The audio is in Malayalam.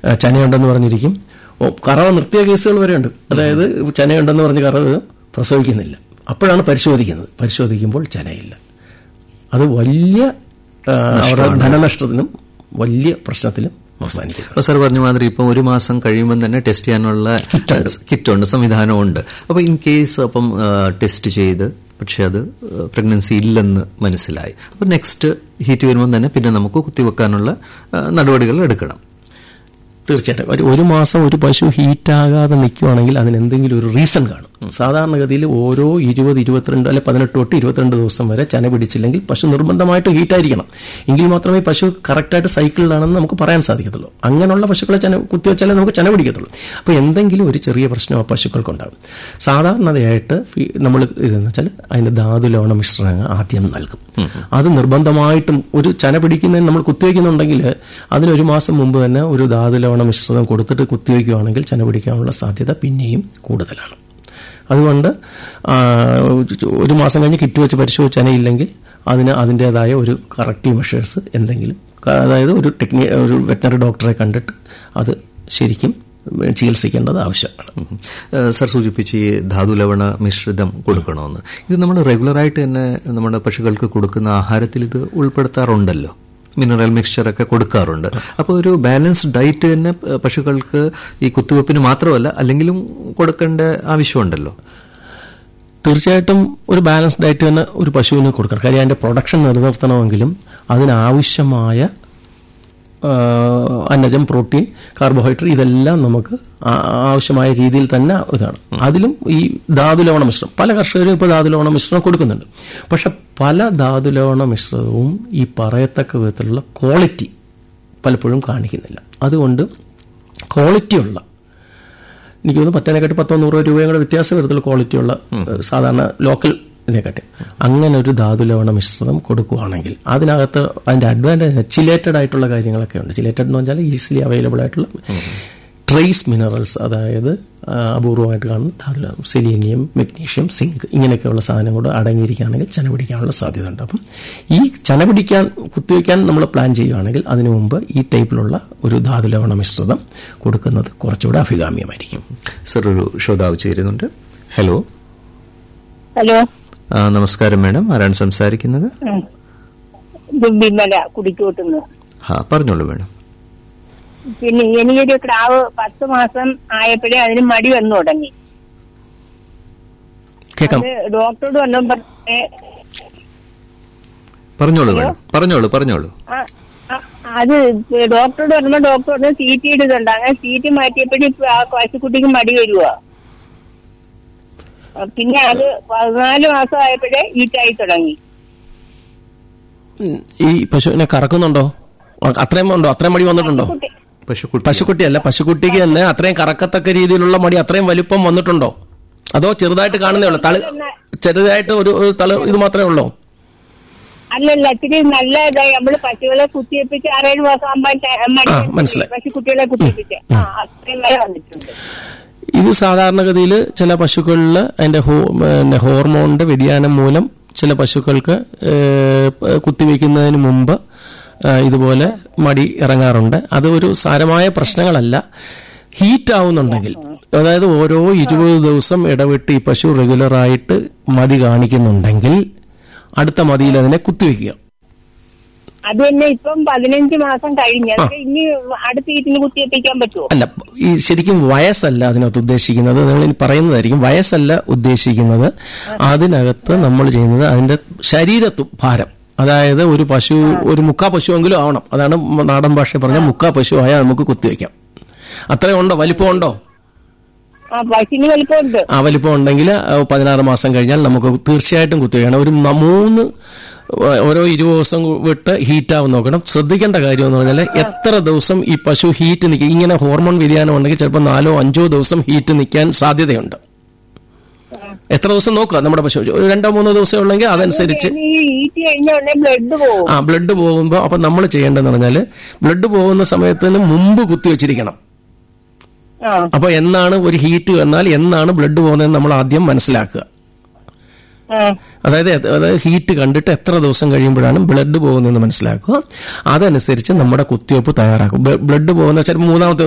ആ, ചനയുണ്ടെന്ന് പറഞ്ഞിരിക്കും ഓ, കറവ നിർത്തിയ കേസുകൾ വരെയുണ്ട് അതായത് ചനയുണ്ടെന്ന് പറഞ്ഞ് കറവ് പ്രസവിക്കുന്നില്ല അപ്പോഴാണ് പരിശോധിക്കുന്നത് പരിശോധിക്കുമ്പോൾ ചനയില്ല അത് വലിയ ആ, അവരുടെ ധനനഷ്ടത്തിനും വലിയ പ്രശ്നത്തിലും അവസാനിക്കും അപ്പൊ സാർ പറഞ്ഞ മാതിരി ഇപ്പൊ ഒരു മാസം കഴിയുമ്പോൾ തന്നെ ടെസ്റ്റ് ചെയ്യാനുള്ള കിറ്റുണ്ട് സംവിധാനമുണ്ട് അപ്പൊ ഇൻ കേസ് അപ്പം ടെസ്റ്റ് ചെയ്ത് പക്ഷെ അത് പ്രഗ്നൻസി ഇല്ലെന്ന് മനസ്സിലായി അപ്പൊ നെക്സ്റ്റ് ഹീറ്റ് വരുമ്പോൾ തന്നെ പിന്നെ നമുക്ക് കുത്തിവെക്കാനുള്ള ആ, നടപടികൾ എടുക്കണം തീർച്ചയായിട്ടും ഒരു ഒരു മാസം ഒരു പശു ഹീറ്റാകാതെ നിൽക്കുവാണെങ്കിൽ അതിന് എന്തെങ്കിലും ഒരു റീസൺ കാണും സാധാരണഗതിയിൽ ഓരോ ഇരുപത് ഇരുപത്തിരണ്ട് അല്ലെ പതിനെട്ട് തൊട്ട് ഇരുപത്തിരണ്ട് ദിവസം വരെ ചന പിടിച്ചില്ലെങ്കിൽ പശു നിർബന്ധമായിട്ട് ഹീറ്റായിരിക്കണം എങ്കിൽ മാത്രമേ പശു കറക്റ്റായിട്ട് സൈക്കിളിലാണെന്ന് നമുക്ക് പറയാൻ സാധിക്കത്തുള്ളൂ അങ്ങനെയുള്ള പശുക്കളെ ചന കുത്തിവെച്ചാലേ നമുക്ക് ചന പിടിക്കത്തുള്ളൂ അപ്പോൾ എന്തെങ്കിലും ഒരു ചെറിയ പ്രശ്നം ആ പശുക്കൾക്കുണ്ടാകും സാധാരണതയായിട്ട് ഫി- നമ്മൾ ഇതെന്ന് വെച്ചാൽ അതിന്റെ ധാതുലവണ മിശ്രണങ്ങൾ ആദ്യം നൽകും അത് നിർബന്ധമായിട്ടും ഒരു ചന പിടിക്കുന്നതിന് നമ്മൾ കുത്തിവെക്കുന്നുണ്ടെങ്കിൽ അതിനൊരു മാസം മുമ്പ് തന്നെ ഒരു ധാതുലവണ മിശ്രിതം കൊടുത്തിട്ട് കുത്തിവെക്കുകയാണെങ്കിൽ ചന പിടിക്കാനുള്ള സാധ്യത പിന്നെയും കൂടുതലാണ് അതുകൊണ്ട് ആ, ഒരു മാസം കഴിഞ്ഞ് കിറ്റ് വെച്ച് പരിശോധിച്ച് ചനയില്ലെങ്കിൽ അതിന് അതിൻ്റെതായ ഒരു കറക്റ്റീവ് മെഷേഴ്സ് എന്തെങ്കിലും ക- അതായത് ഒരു ടെക്നി ഒരു വെറ്റനറി ഡോക്ടറെ കണ്ടിട്ട് അത് ശരിക്കും ചികിത്സിക്കേണ്ടത് ആവശ്യമാണ് ഏഹ് സർ സൂചിപ്പിച്ച് ഈ ധാതുലവണ മിശ്രിതം കൊടുക്കണമെന്ന് ഇത് നമ്മൾ റെഗുലറായിട്ട് തന്നെ നമ്മുടെ പശുക്കൾക്ക് കൊടുക്കുന്ന ആഹാരത്തിൽ ഇത് ഉൾപ്പെടുത്താറുണ്ടല്ലോ മിനറൽ മിക്സ്ചർ ഒക്കെ കൊടുക്കാറുണ്ട് അപ്പോൾ ഒരു ബാലൻസ്ഡ് ഡയറ്റ് തന്നെ പ- പശുക്കൾക്ക് ഈ കുത്തിവെപ്പിന് മാത്രമല്ല അല്ലെങ്കിലും കൊടുക്കേണ്ട ആവശ്യമുണ്ടല്ലോ തീർച്ചയായിട്ടും ഒരു ബാലൻസ് ഡയറ്റ് തന്നെ ഒരു പശുവിന് കൊടുക്കണം കാര്യം അതിന്റെ പ്രൊഡക്ഷൻ നിലനിർത്തണമെങ്കിലും അതിനാവശ്യമായ ആ, അന്നജം പ്രോട്ടീൻ കാർബോഹൈഡ്രേറ്റ് ഇതെല്ലാം നമുക്ക് ആ- ആവശ്യമായ രീതിയിൽ തന്നെ ഇതാണ് അതിലും ഈ ധാതുലവണ മിശ്രം പല കർഷകരും ഇപ്പോൾ ധാതുലവണ മിശ്രം കൊടുക്കുന്നുണ്ട് പക്ഷെ പല ധാതുലവണ മിശ്രിതവും ഈ പറയത്തക്ക വിധത്തിലുള്ള ക്വാളിറ്റി പലപ്പോഴും കാണിക്കുന്നില്ല അതുകൊണ്ട് ക്വാളിറ്റിയുള്ള എനിക്ക് തോന്നുന്നു പത്തേനെക്കാട്ടി പത്തോ നൂറോ രൂപയും കൂടെ വ്യത്യാസം വരത്തുള്ള ക്വാളിറ്റിയുള്ള ഏഹ്, സാധാരണ ലോക്കൽ ഇതിനെക്കാട്ടി അങ്ങനെ ഒരു ധാതുലവണ മിശ്രിതം കൊടുക്കുകയാണെങ്കിൽ അതിനകത്ത് അതിന്റെ അഡ്വാൻറ്റേജ് ചിലേറ്റഡ് ആയിട്ടുള്ള കാര്യങ്ങളൊക്കെ ഉണ്ട് ചിലേറ്റഡ് എന്ന് പറഞ്ഞാൽ ഈസിലി അവൈലബിൾ ആയിട്ടുള്ള ട്രേസ് മിനറൽസ് അതായത് ആ, അപൂർവമായിട്ട് കാണുന്ന ധാതുലവണം സെലീനിയം മെഗ്നീഷ്യം സിങ്ക് ഇങ്ങനെയൊക്കെയുള്ള സാധനം കൂടെ അടങ്ങിയിരിക്കുകയാണെങ്കിൽ ചന പിടിക്കാനുള്ള സാധ്യത ഉണ്ട് അപ്പം ഈ ചന പിടിക്കാൻ കുത്തിവെക്കാൻ നമ്മൾ പ്ലാൻ ചെയ്യുകയാണെങ്കിൽ അതിനു മുമ്പ് ഈ ടൈപ്പിലുള്ള ഒരു ധാതുലവണ മിശ്രിതം കൊടുക്കുന്നത് കുറച്ചുകൂടെ അഭികാമ്യമായിരിക്കും സർ ഒരു ശ്രോതാവ് ചേരുന്നുണ്ട് ഹലോ ഹലോ ആ, നമസ്കാരം മാഡം ആരാണ് സംസാരിക്കുന്നത് ഉം. ഇത് വിമല കുടിക്കോട്ടുന്നു ആ പറഞ്ഞോളൂ മാഡം പിന്നെ എനിക്കൊരു ക്രാവ് പത്ത് മാസം ആയപ്പോഴേ അതിന് മടി വന്നു തുടങ്ങി കേൾക്കാം അത് ഡോക്ടറോട് വല്ലതും പറഞ്ഞേ പറഞ്ഞോളൂ മാഡം പറഞ്ഞോളൂ പറഞ്ഞോളൂ ആ, ആ, അത് ഡോക്ടറോട് പറഞ്ഞപ്പോ ഡോക്ടർ പറഞ്ഞു സീറ്റ് ഇടുന്നുണ്ട് അങ്ങനെ സീറ്റ് മാറ്റിയപ്പോഴും ഇപ്പൊ ആ പശുക്കുട്ടിക്ക് മടി വരുവാ ആ, പിന്നെ അത് പതിനാല് മാസം ആയപ്പോഴേ ഈറ്റായി തുടങ്ങി ഉം, ഈ പശുവിനെ കറക്കുന്നുണ്ടോ ആ, അത്രയും ഉണ്ടോ അത്രയും മടി വന്നിട്ടുണ്ടോ കുട്ടി പശുക്കുട്ടി പശുക്കുട്ടിയല്ല പശുക്കുട്ടിക്ക് തന്നെ അത്രയും കറക്കത്തക്ക രീതിയിലുള്ള മടി അത്രയും വലിപ്പം വന്നിട്ടുണ്ടോ അതോ ചെറുതായിട്ട് കാണുന്നേ ഉള്ളൂ തളി ചെറുതായിട്ട് ഒരു ഒരു തള ഇത് മാത്രമേ ഉള്ളൂ അല്ലല്ല ഇത്തിരി നല്ല ഇതായി നമ്മള് പശുക്കളെ കുത്തിവെപ്പിച്ച് ആറേഴ് മാസം ആകുമ്പോ മടി ആ, മനസ്സിലായി. പശുക്കുട്ടികളെ കുത്തിവെപ്പിച്ച് ആ അത്രയും വരെ വന്നിട്ടുണ്ട് ഇത് സാധാരണഗതിയിൽ ചില പശുക്കളിൽ അതിന്റെ ഹോ പിന്നെ ഹോർമോണിന്റെ വ്യതിയാനം മൂലം ചില പശുക്കൾക്ക് ഏഹ്, പ- കുത്തിവെക്കുന്നതിന് മുമ്പ് ആ, ഇതുപോലെ മടി ഇറങ്ങാറുണ്ട് അത് ഒരു സാരമായ പ്രശ്നങ്ങളല്ല ഹീറ്റ് ആവുന്നുണ്ടെങ്കിൽ അതായത് ഓരോ ഇരുപത് ദിവസം ഇടവിട്ട് ഈ പശു റെഗുലറായിട്ട് മതി കാണിക്കുന്നുണ്ടെങ്കിൽ അടുത്ത മതിയിൽ അതിനെ കുത്തിവെക്കുക അത് തന്നെ ഇപ്പം പതിനഞ്ച് മാസം കഴിഞ്ഞ് അതൊക്കെ ഇനി അടുത്ത വീട്ടിന് കുത്തിവെപ്പിക്കാൻ പറ്റുമോ അല്ല ഈ ശരിക്കും വയസ്സല്ല അതിനകത്ത് ഉദ്ദേശിക്കുന്നത് നിങ്ങൾ ഇനി പറയുന്നതായിരിക്കും വയസ്സല്ല ഉദ്ദേശിക്കുന്നത് അതിനകത്ത് നമ്മൾ ചെയ്യുന്നത് അതിന്റെ ശരീരത്തു ഭാരം അതായത് ഒരു പശു ഒരു മുക്കാ പശുവെങ്കിലും ആവണം അതാണ് നാടൻ ഭാഷ പറഞ്ഞ മുക്കാ പശു ആയാൽ നമുക്ക് കുത്തിവെക്കാം അത്രയും ഉണ്ടോ വലിപ്പം ഉണ്ടോ ആ പശുവിന് വലിപ്പമുണ്ട് ആ വലിപ്പം ഉണ്ടെങ്കിൽ പതിനാറ് മാസം കഴിഞ്ഞാൽ നമുക്ക് തീർച്ചയായിട്ടും കുത്തിവെക്കണം ഒരു മ- മൂന്ന് ഓരോ ഇരുപത് ദിവസം വിട്ട് ഹീറ്റ് ആവും നോക്കണം ശ്രദ്ധിക്കേണ്ട കാര്യം എന്ന് പറഞ്ഞാൽ എത്ര ദിവസം ഈ പശു ഹീറ്റ് നിൽക്കും ഇങ്ങനെ ഹോർമോൺ വ്യതിയാനം ഉണ്ടെങ്കിൽ ചിലപ്പോൾ നാലോ അഞ്ചോ ദിവസം ഹീറ്റ് നിൽക്കാൻ സാധ്യതയുണ്ട് എത്ര ദിവസം നോക്കുക നമ്മുടെ പശു ഒരു രണ്ടോ മൂന്നോ ദിവസം ഉള്ളെങ്കിൽ അതനുസരിച്ച് ഇനി ഈ ഈറ്റ് കഴിഞ്ഞ ഉടനെ ബ്ലഡ് പോകും ആ ബ്ലഡ് പോകുമ്പോൾ അപ്പം നമ്മൾ ചെയ്യേണ്ടതെന്ന് പറഞ്ഞാൽ ബ്ലഡ് പോകുന്ന സമയത്തിന് മുമ്പ് കുത്തിവെച്ചിരിക്കണം ആ അപ്പോൾ എന്നാണ് ഒരു ഹീറ്റ് വന്നാൽ എന്നാണ് ബ്ലഡ് പോകുന്നതെന്ന് നമ്മൾ ആദ്യം മനസ്സിലാക്കുക ആ അതായത് എ- അതായത് ഹീറ്റ് കണ്ടിട്ട് എത്ര ദിവസം കഴിയുമ്പോഴാണ് ബ്ലഡ് പോകുന്നതെന്ന് മനസ്സിലാക്കുക അതനുസരിച്ച് നമ്മുടെ കുത്തിവയ്പ്പ് തയ്യാറാക്കും ബ്ലഡ് പോകുന്ന ചിലപ്പോൾ മൂന്നാമത്തെ